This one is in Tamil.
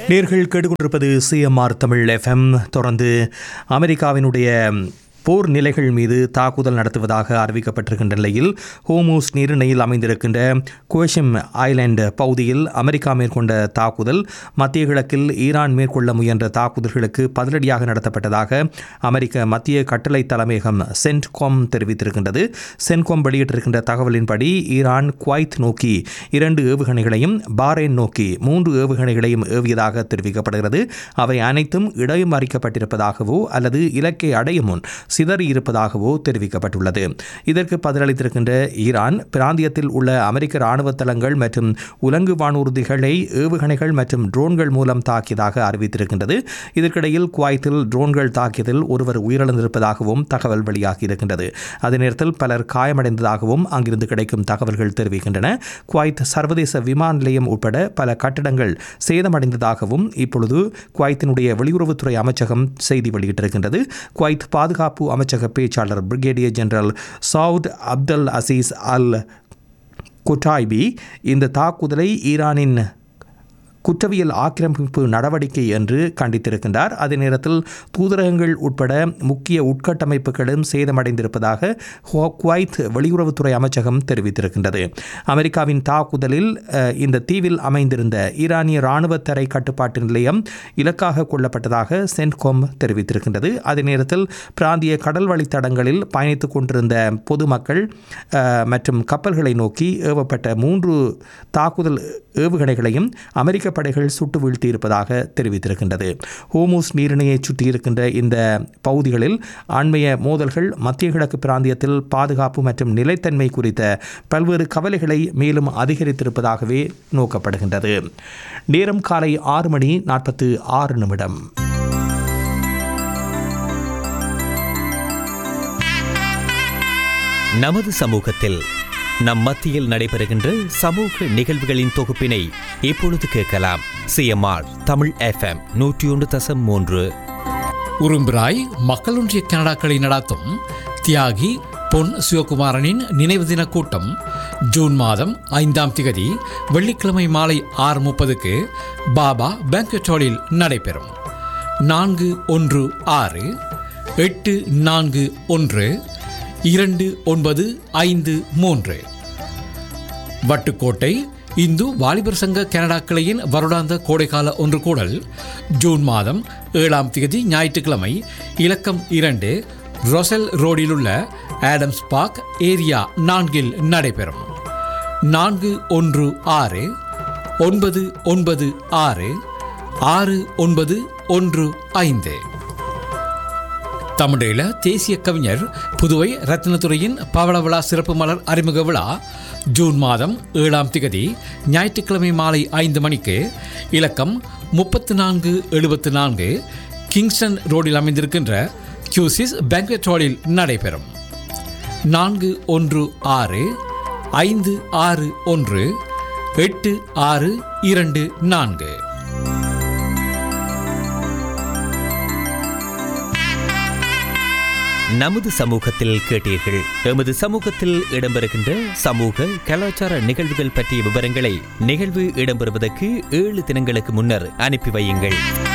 நேர்கள் கேட்டுக்கொண்டிருப்பது சிஎம்ஆர் தமிழ் எஃப்எம் தொடர்ந்து அமெரிக்காவினுடைய போர் நிலைகள் மீது தாக்குதல் நடத்துவதாக அறிவிக்கப்பட்டிருக்கின்ற நிலையில் ஹோமூஸ் நீரிணையில் அமைந்திருக்கின்ற குவஷிம் ஐலாண்ட் பகுதியில் அமெரிக்கா மேற்கொண்ட தாக்குதல் மத்திய கிழக்கில் ஈரான் மேற்கொள்ள முயன்ற தாக்குதல்களுக்கு பதிலடியாக நடத்தப்பட்டதாக அமெரிக்க மத்திய கட்டளை தலைமையகம் சென்ட்காம் தெரிவித்திருக்கின்றது சென்ட்காம் வெளியிட்டிருக்கின்ற தகவலின்படி ஈரான் குவைத் நோக்கி இரண்டு ஏவுகணைகளையும் பாரேன் நோக்கி மூன்று ஏவுகணைகளையும் ஏவியதாக தெரிவிக்கப்படுகிறது அவை அனைத்தும் இடைமறிக்கப்பட்டிருப்பதாகவோ அல்லது இலக்கை அடையும் முன் சிதறியிருப்பதாகவோ தெரிவிக்கப்பட்டுள்ளது இதற்கு பதிலளித்திருக்கின்ற ஈரான் பிராந்தியத்தில் உள்ள அமெரிக்க ராணுவ தளங்கள் மற்றும் உலங்கு வானூர்திகளை ஏவுகணைகள் மற்றும் ட்ரோன்கள் மூலம் தாக்கியதாக அறிவித்திருக்கின்றது இதற்கிடையில் குவைத்தில் ட்ரோன்கள் தாக்கியதில் ஒருவர் உயிரிழந்திருப்பதாகவும் தகவல் வெளியாகியிருக்கின்றது அதே நேரத்தில் பலர் காயமடைந்ததாகவும் அங்கிருந்து கிடைக்கும் தகவல்கள் தெரிவிக்கின்றன குவைத் சர்வதேச விமான நிலையம் உட்பட பல கட்டடங்கள் சேதமடைந்ததாகவும் இப்பொழுது குவைத்தினுடைய வெளியுறவுத்துறை அமைச்சகம் செய்தி வெளியிட்டிருக்கின்றது குவைத் பாதுகாப்பு அமைச்சக பேச்சாளர் brigadier general Saud Abdul Aziz Al Kutaibi இந்த தாக்குதலை ஈரானின் குற்றவியல் ஆக்கிரமிப்பு நடவடிக்கை என்று கண்டித்திருக்கின்றார் அதே நேரத்தில் தூதரகங்கள் உட்பட முக்கிய உட்கட்டமைப்புகளும் சேதமடைந்திருப்பதாக ஹோ- குவைத் வெளியுறவுத்துறை அமைச்சகம் தெரிவித்திருக்கின்றது அமெரிக்காவின் தாக்குதலில் அஹ், இந்த தீவில் அமைந்திருந்த ஈரானிய இராணுவ தரை கட்டுப்பாட்டு நிலையம் இலக்காக கொள்ளப்பட்டதாக சென்ட்கோம் தெரிவித்திருக்கின்றது அதே நேரத்தில் பிராந்திய கடல் வழித்தடங்களில் பயணித்துக் கொண்டிருந்த பொதுமக்கள் அஹ், மற்றும் கப்பல்களை நோக்கி ஏவப்பட்ட மூன்று தாக்குதல் ஏவுகணைகளையும் அமெரிக்க படைகள் சுட்டு வீழ்த்தியிருப்பதாக தெரிவித்திருக்கின்றது ஹோமூஸ் நீரிணையை சுற்றியிருக்கின்ற இந்த பகுதிகளில் அண்மைய மோதல்கள் மத்திய கிழக்கு பிராந்தியத்தில் பாதுகாப்பு மற்றும் நிலைத்தன்மை குறித்த பல்வேறு கவலைகளை மேலும் அதிகரித்திருப்பதாகவே நோக்கப்படுகின்றது நேரம் காலை ஆறு மணி நாற்பத்து ஆறு நிமிடம் நமது சமூகத்தில் நம் மத்தியில் நடைபெறுகின்ற சமூக நிகழ்வுகளின் தொகுப்பினை இப்பொழுது கேட்கலாம் சிஎம்ஆர் தமிழ் எஃப்எம் நூற்றி ஒன்று தசம் மூன்று உரும்பிராய் மக்கள் ஒன்றிய கனடாக்களை நடாத்தும் தியாகி பொன் சிவகுமாரனின் நினைவு தின கூட்டம் ஜூன் மாதம் ஐந்தாம் திகதி வெள்ளிக்கிழமை மாலை ஆறு முப்பதுக்கு பாபா பேங்கட் ஹாலில் நடைபெறும் நான்கு ஒன்று ஆறு எட்டு நான்கு ஒன்று இரண்டு ஒன்பது ஐந்து மூன்று வட்டுக்கோட்டை இந்து வாலிபர் சங்க கனடா கிளையின் வருடாந்த கோடைக்கால ஒன்று கூடல் ஜூன் மாதம் ஏழாம் தேதி ஞாயிற்றுக்கிழமை இலக்கம் இரண்டு ரொசல் ரோடில் உள்ள ஆடம்ஸ் பார்க் ஏரியா நான்கில் நடைபெறும் நான்கு ஒன்று ஆறு ஒன்பது ஒன்பது ஆறு ஆறு ஒன்பது ஒன்று ஐந்து தமிழீழ தேசிய கவிஞர் புதுவை ரத்னத்துறையின் பவள விழா சிறப்பு மலர் அறிமுக விழா ஜூன் மாதம் ஏழாம் திகதி ஞாயிற்றுக்கிழமை மாலை ஐந்து மணிக்கு இலக்கம் முப்பத்து நான்கு எழுபத்து நான்கு கிங்ஸ்டன் ரோடில் அமைந்திருக்கின்ற கியூசிஸ் பேங்க்வெட் ஹாலில் நடைபெறும் நான்கு ஒன்று ஆறு ஐந்து ஆறு ஒன்று எட்டு ஆறு இரண்டு நான்கு நமது சமூகத்தில் கேட்டீர்கள் எமது சமூகத்தில் இடம்பெறுகின்ற சமூக கலாச்சார நிகழ்வுகள் பற்றிய விவரங்களை நிகழ்வு இடம்பெறுவதற்கு ஏழு தினங்களுக்கு முன்னர் அனுப்பி வையுங்கள்